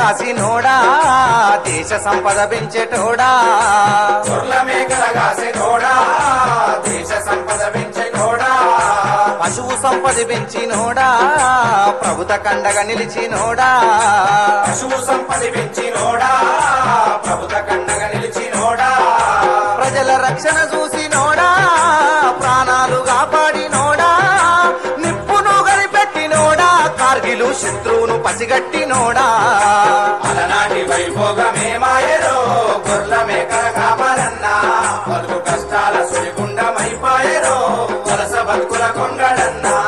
కాసినోడా దేశ సంపద పెంచేటోడా గొర్ల మేకల కాసెనోడా దేశ సంపద పెంచెనోడా పశువు సంపద పెంచినోడా ప్రభుత కండగా నిలిచినోడా పశువు సంపద పెంచినోడా ప్రభుత కండగా నిలిచినోడా ప్రజల రక్షణ చూసినోడా ప్రాణాలు కాపాడినోడా నిప్పును కనిపెట్టినోడా కార్గిలు శత్రువును పసిగట్టినోడా అలనాటి వైభోగమే మాయరో గొర్ల మేకల కాపాలన్నా బతుకు కష్టాల సుడిగుండమైపాయరో వలస బతుకుల కొంగడన్నా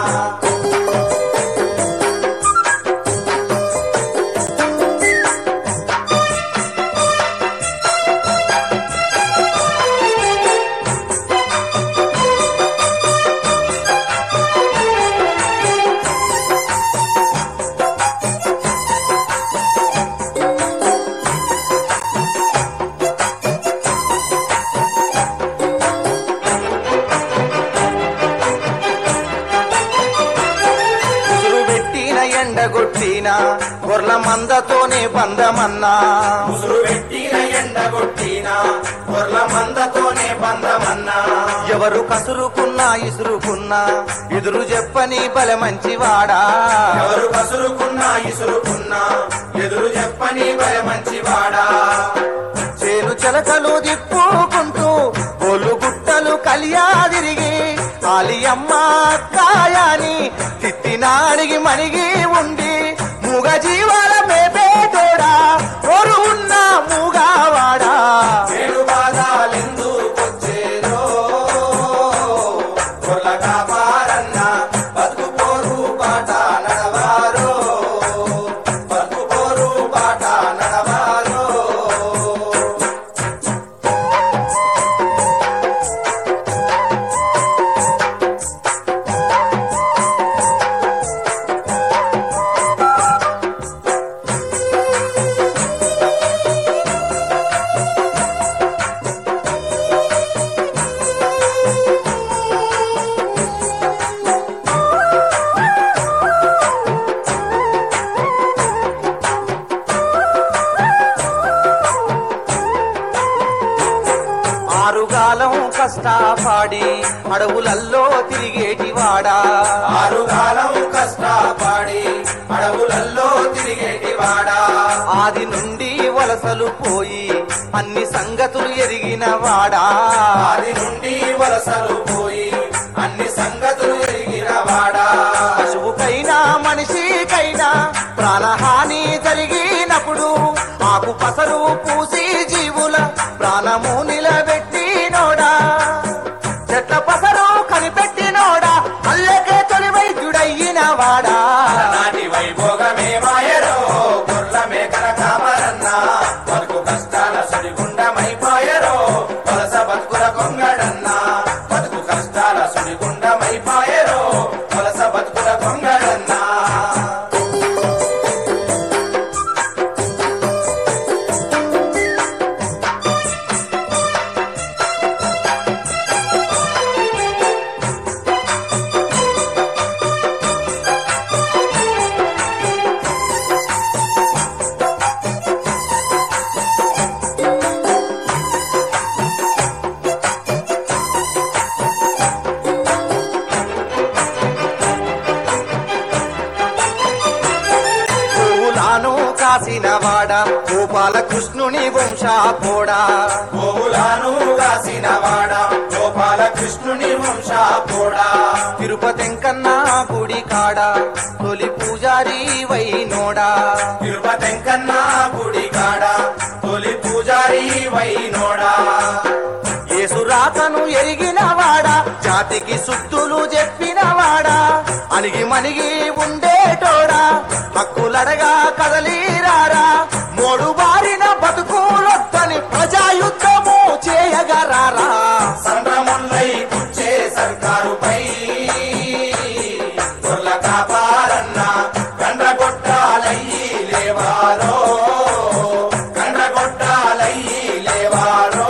ఉసురు పెట్టిన ఎండగొట్టిన గొర్ల మందతోనే బంధమన్నా ముసురు పెట్టిన ఎండగొట్టిన గొర్ల మందతోనే బంధమన్నా ఎవరు కసురుకున్నా ఇసురుకున్నా ఎదురు చెప్పని బల మంచివాడా ఎవరు కసురుకున్నా ఇసురుకున్నా ఎదురు చెప్పని భయ మంచివాడా చేను చెలకలు దిప్పుకుంటూ బోలు గుట్టలు కలియా తిరిగి ఆలియమ్మ కాయాని తిట్టినాడిగి మణిగి ఉండి మూగ జీవాల మేపేటోడా ఒరు ఉన్న మూగావాడా నేను బాధాలెందుకొచ్చేరో గొర్ల కాపారన్నా బతుకు పోరు బాట నడవారో బతుకు పోరు బాట నడవారో ఆరుగాలం కష్టపాడి అడవులల్లో తిరిగేటివాడా ఆరుగాలం కష్టపడి అడవులల్లో తిరిగేటివాడా ఆది నుండి వలసలు పోయి అన్ని సంగతులు ఎరిగిన వాడా ఆది నుండి వలసలు పోయి అన్ని సంగతులు ఎరిగిన వాడా పశువుకైనా మనిషికైనా ప్రాణహాని జరిగినప్పుడు ఆకు పసరు పూసి జీవుల ప్రాణము నిలబెట్టినోడా చెట్ల పసరు కనిపెట్టినోడా అల్లకే తొలి వైద్యుడయ్యిన వాడా నాటి వైభోగమే మాయరో గొర్ల మేకల కామరన్నా బతుకు కష్టాల సుడిగుండమైపోయరో వలస బతుకుల కొంగడన్నా బతుకు కష్టాల సుడిగుండమైపోయరో వలస బతుకుల కొంగడన్నా పూలాను కాసిన వాడా గోపాల కృష్ణుని వంశాపోడా గోవులాను కాసిన వాడా గోపాల కృష్ణుని వంశాపోడా తిరుపతింకన్నా గుడి కాడ తొలి పూజారి వైనోడా తిరుపతింకన్నా గుడి కాడ తొలి పూజారి వైనోడా ఏసురాకను ఎరిగిన వాడా జాతికి సుత్తులు చెప్పిన వాడా అణిగి మణిగి ఉండేటోడా హక్కులడగా కదలీరారా మోడు బారిన బతుకులొద్దని ప్రజాయుద్ధము చేయగరారా సంభ్రములై కూర్చే సర్కారుపై గొర్ల కాపారన్న కండ్రగొట్టాలయ్యి లేవారో కండ్రగొట్టాలయ్యి లేవారో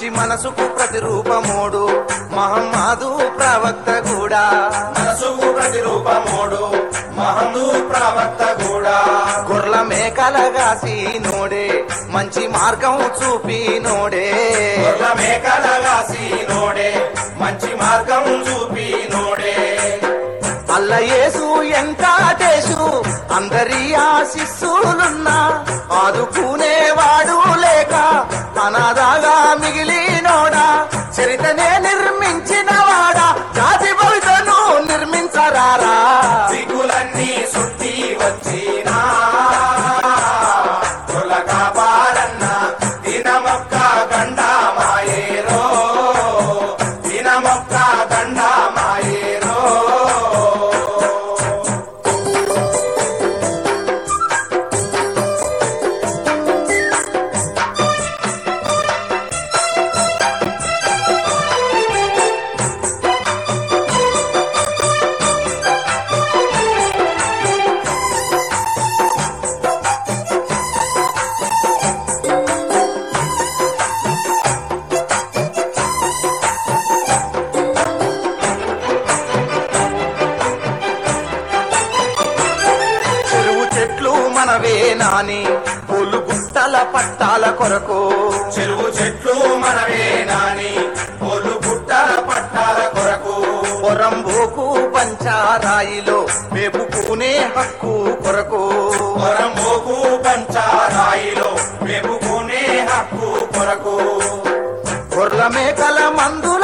మంచి మనసుకు ప్రతిరూపమోడు మహమ్మాదు ప్రవక్త కూడా మనసుకు ప్రతిరూపమోడు మహందు ప్రవక్త కూడా గొర్ల మేకలగాసి నోడే మంచి మార్గం చూపి నోడే గొర్రె మేకలగాసి నోడే మంచి మార్గం చూపి నోడే అల్లయేసు ఎంకాటేశు అందరి ఆశిస్సులున్నా ఆదుకునేవాడు లేక అనాథగా మిగిలినోడా చరితనే నిర్మించిన వాడా జాతి భవితను నిర్మించరారా దిగులన్నీ సుట్టి వచ్చినా కుల కాపాడన్న దినమొక్క గండ మాయేరో దినమొక్క గండ మాయేరో చెరువు చెట్లు మనవే నాని పూలు గుట్టల పట్టాల కొరకు చెరువు చెట్లు మనవే నాని పొల్లు గుట్టల పట్టాల కొరకు పొరంబోకు పంచారాయిలో మేపుకునే హక్కు కొరకు పొరంబోకు పంచారాయిలో మెప్పుకునే హక్కు కొరకు గొర్ల మేకల మందు